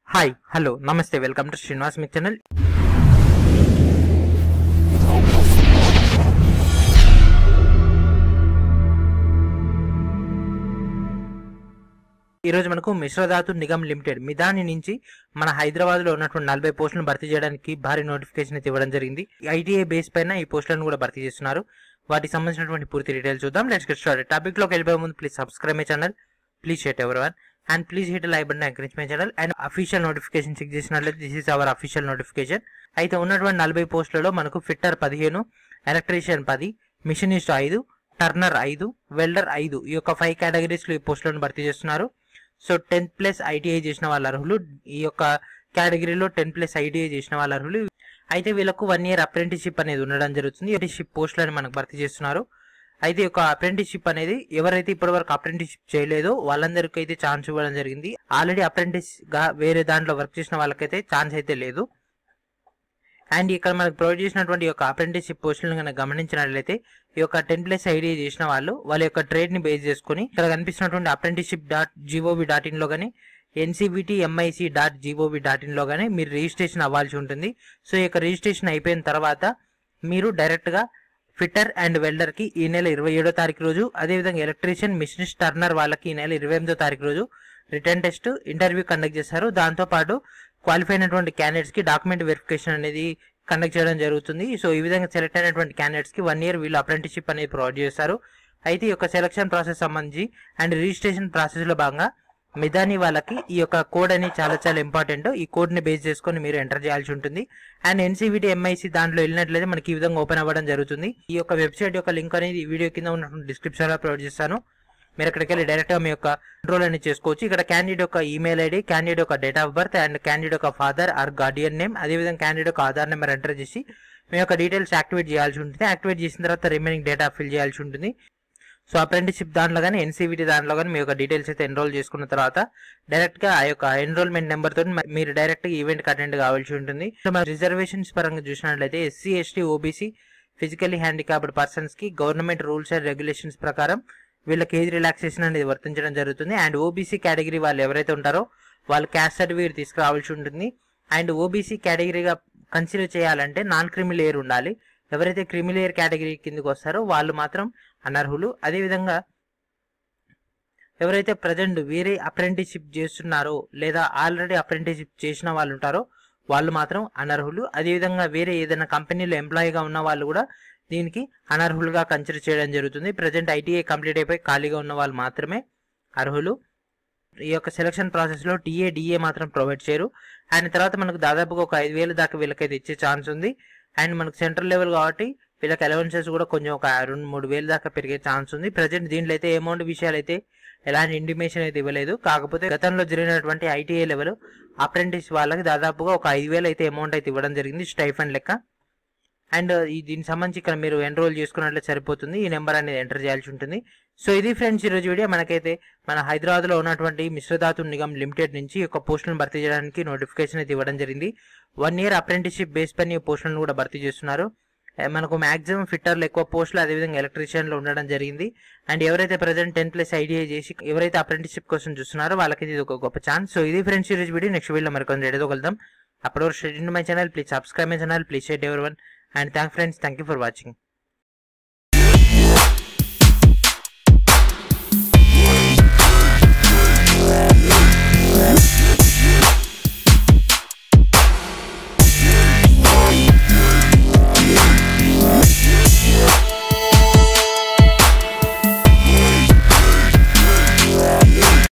Hi hello namaste welcome to Srinivas మీ channel ఈరోజు మనకు మిశ్రధాతు నిగమ్ లిమిటెడ్ మిదాని నుంచి మన హైదరాబాద్ లో ఉన్నటువంటి నలభై పోస్టులను భర్తీ చేయడానికి భారీ నోటిఫికేషన్ అయితే ఇవ్వడం జరిగింది ఐటీఐ బేస్ పైన ఈ పోస్టులను కూడా భర్తీ చేస్తున్నారు వాటికి సంబంధించినటువంటి పూర్తి డీటెయిల్స్ చూద్దాం లెట్స్ గెట్ స్టార్ట్ టాపిక్ లోకి వెళ్ళిపోయే ముందు please subscribe my channel please share everyone and please hit like button encourage my channel and official notification check చేసినట్లయితే this is our official notification అయితే ఉన్నటువంటి నలభై పోస్టులలో మనకు ఫిట్టర్ పదిహేను ఎలక్ట్రీషియన్ పది మిషనిస్ట్ ఐదు టర్నర్ ఐదు వెల్డర్ ఐదు ఈ యొక్క ఫైవ్ కేటగిరీస్లో ఈ పోస్టులను భర్తీ చేస్తున్నారు సో టెన్త్ ప్లస్ ఐటీఐ చేసిన వాళ్ళ అర్హులు ఈ యొక్క కేటగిరీలో టెన్ ప్లస్ ఐటీఐ చేసిన వాళ్ళ అర్హులు అయితే వీళ్ళకు వన్ ఇయర్ అప్రెంటిస్షిప్ అనేది ఉండడం జరుగుతుంది అప్రెంటిస్షిప్ పోస్టులను మనకు భర్తీ చేస్తున్నారు అయితే ఈ యొక్క అప్రెంటిస్షిప్ అనేది ఎవరైతే ఇప్పటివరకు అప్రెంటిస్షిప్ చేయలేదో వాళ్ళందరికీ అయితే ఛాన్స్ ఇవ్వడం జరిగింది ఆల్రెడీ అప్రెంటిస్ గా వేరే దాంట్లో వర్క్ చేసిన వాళ్ళకైతే ఛాన్స్ అయితే లేదు అండ్ ఇక్కడ మనకు ప్రొవైడ్ చేసినటువంటి ఈ యొక్క అప్రెంటిస్షిప్ పోస్టులను కనుక గమనించినట్లయితే ఈ యొక్క టెన్ ప్లస్ ఐడియా చేసిన వాళ్ళు వాళ్ళ యొక్క ట్రేడ్ ని బేస్ చేసుకుని ఇక్కడ కనిపిస్తున్నటువంటి apprenticeship dot GOV dot in లో కానీ NCVT MIS dot GOV dot in లో కానీ మీరు రిజిస్ట్రేషన్ అవ్వాల్సి ఉంటుంది సో ఈ యొక్క రిజిస్ట్రేషన్ అయిపోయిన తర్వాత మీరు డైరెక్ట్ గా ఫిట్టర్ అండ్ వెల్డర్ కి ఈ నెల ఇరవై ఏడో తారీఖు రోజు అదేవిధంగా ఎలక్ట్రీషియన్ మిషనిస్ట్ టర్నర్ వాళ్ళకి ఈ నెల ఇరవై ఎనిమిదో తారీఖు రోజు రిటర్న్ టెస్ట్ ఇంటర్వ్యూ కండక్ట్ చేస్తారు దాంతో పాటు క్వాలిఫై అయినటువంటి క్యాండిడేట్స్ కి డాక్యుమెంట్ వెరిఫికేషన్ అనేది కండక్ట్ చేయడం జరుగుతుంది సో ఈ విధంగా సెలెక్ట్ అయినటువంటి క్యాండిడేట్స్ కి వన్ ఇయర్ వీళ్ళు అప్రెంటిస్షిప్ అనేది ప్రొవైడ్ చేస్తారు అయితే ఈ యొక్క సెలక్షన్ ప్రాసెస్ సంబంధించి అండ్ రిజిస్ట్రేషన్ ప్రాసెస్ లో భాగంగా మిదాని వాళ్ళకి ఈ యొక్క కోడ్ అనేది చాలా చాలా ఇంపార్టెంట్ ఈ కోడ్ ని బేస్ చేసుకొని మీరు ఎంటర్ చేయాల్సి ఉంటుంది అండ్ ఎన్సీవిటీ ఎంఐసి దాంట్లో వెళ్ళినట్లయితే మనకి ఈ విధంగా ఓపెన్ అవ్వడం జరుగుతుంది ఈ యొక్క వెబ్సైట్ యొక్క లింక్ అనేది ఈ వీడియో కింద ఉన్నటువంటి డిస్క్రిప్షన్ లో ప్రొవైడ్ చేస్తాను మీరు అక్కడికి వెళ్ళి డైరెక్ట్ గా మీ యొక్క కంట్రోల్ అనేది చేసుకోవచ్చు ఇక్కడ క్యాండిడేట్ యొక్క ఈమెయిల్ ఐడి క్యాండిడేట్ యొక్క date of birth and candidate యొక్క ఫాదర్ ఆర్ గార్డియన్ నేమ్ అదేవిధంగా క్యాండిడేట్ యొక్క ఆధార్ నెంబర్ ఎంటర్ చేసి మీ యొక్క డీటెయిల్స్ యాక్టివేట్ చేయాల్సి ఉంటుంది యాక్టివేట్ చేసిన తర్వాత రిమైనింగ్ డేటా ఫిల్ చేయాల్సి ఉంటుంది సో అప్రెంటిస్షిప్ దాంట్లో కానీ ఎన్సీవిటీ దాంట్లో కానీ మీ యొక్క డీటెయిల్స్ అయితే ఎన్రోల్ చేసుకున్న తర్వాత డైరెక్ట్ గా ఆ యొక్క ఎన్రోల్మెంట్ నెంబర్ తోటి మ- మీరు డైరెక్ట్ గా ఈవెంట్ కి అటెండ్ కావాల్సి ఉంటుంది సో మన రిజర్వేషన్స్ పరంగా చూసినట్లయితే SC ST OBC physically handicapped persons కి గవర్నమెంట్ రూల్స్ అండ్ రెగ్యులేషన్స్ ప్రకారం వీళ్ళకి ఏజ్ రిలాక్సేషన్ అనేది వర్తించడం జరుగుతుంది అండ్ ఓబీసీ కేటగిరీ వాళ్ళు ఎవరైతే ఉంటారో వాళ్ళు క్యాస్ట్ సర్టిఫికేట్ తీసుకురావాల్సి ఉంటుంది అండ్ ఓబీసీ కేటగిరీగా కన్సిడర్ చేయాలంటే నాన్ క్రిమిలేయర్ ఉండాలి ఎవరైతే క్రిమిలేయర్ కేటగిరీ కిందకి వస్తారో వాళ్ళు మాత్రం అనర్హులు అదేవిధంగా ఎవరైతే ప్రజెంట్ వేరే అప్రెంటిస్షిప్ చేస్తున్నారో లేదా ఆల్రెడీ అప్రెంటిస్షిప్ చేసిన వాళ్ళు ఉంటారో వాళ్ళు మాత్రం అనర్హులు అదేవిధంగా వేరే ఏదైనా కంపెనీలో ఎంప్లాయీగా ఉన్న వాళ్ళు కూడా దీనికి అనర్హులుగా కన్సిడర్ చేయడం జరుగుతుంది ప్రజెంట్ ఐటీఐ కంప్లీట్ అయిపోయి ఖాళీగా ఉన్న వాళ్ళు మాత్రమే అర్హులు ఈ యొక్క సెలక్షన్ ప్రాసెస్ లో టీఏ డిఏ మాత్రం ప్రొవైడ్ చేయరు అండ్ తర్వాత మనకు దాదాపుగా ఒక ఐదు వేలు దాకా వీళ్ళకైతే ఇచ్చే ఛాన్స్ ఉంది అండ్ మనకు సెంట్రల్ లెవెల్ కాబట్టి వీళ్ళకి అలవెన్సెస్ కూడా కొంచెం ఒక రెండు మూడు వేలు దాకా పెరిగే ఛాన్స్ ఉంది ప్రజెంట్ దీంట్లో అయితే అమౌంట్ విషయాలు అయితే ఎలాంటి ఇంటిమేషన్ అయితే ఇవ్వలేదు కాకపోతే గతంలో జరిగినటువంటి ఐటీఐ లెవెల్ అప్రెంటిస్ వాళ్ళకి దాదాపుగా ఒక ఐదు వేలు అయితే అమౌంట్ అయితే ఇవ్వడం జరిగింది స్టైఫండ్ లెక్క అండ్ ఈ దీనికి సంబంధించి ఇక్కడ మీరు ఎన్రోల్ చేసుకున్నట్లే సరిపోతుంది ఈ నెంబర్ అనేది ఎంటర్ చేయాల్సి ఉంటుంది సో ఇది ఫ్రెండ్స్ ఈరోజు వీడియో మనకైతే మన హైదరాబాద్ లో ఉన్నటువంటి మిశ్రధాతు నిగమ్ లిమిటెడ్ నుంచి ఒక పోస్టులను భర్తీ చేయడానికి నోటిఫికేషన్ అయితే ఇవ్వడం జరిగింది వన్ ఇయర్ అప్రెంటిస్షిప్ బేస్ పైన ఈ పోస్టులను కూడా భర్తీ చేస్తున్నారు ఏ, మనకు మాక్సిమం ఫిట్టర్లు ఎక్కువ పోస్టులు అదేవిధంగా ఎలక్ట్రీషియన్లు ఉండడం జరిగింది అండ్ ఎవరైతే ప్రజెంట్ టెన్ ప్లస్ ఐడియా చేసి ఎవరైతే అప్రెంటిస్షిప్ కోసం చూస్తున్నారో వాళ్ళకి ఇది ఒక గొప్ప ఛాన్స్ సో ఇది ఫ్రెండ్స్ ఈరోజు వీడియో నెక్స్ట్ వీడియో మరికొంత రెడీతో వెళ్దాం అప్పటి వరకు state my channel please subscribe my channel please share every one and thank friends thank you for watching Yeah.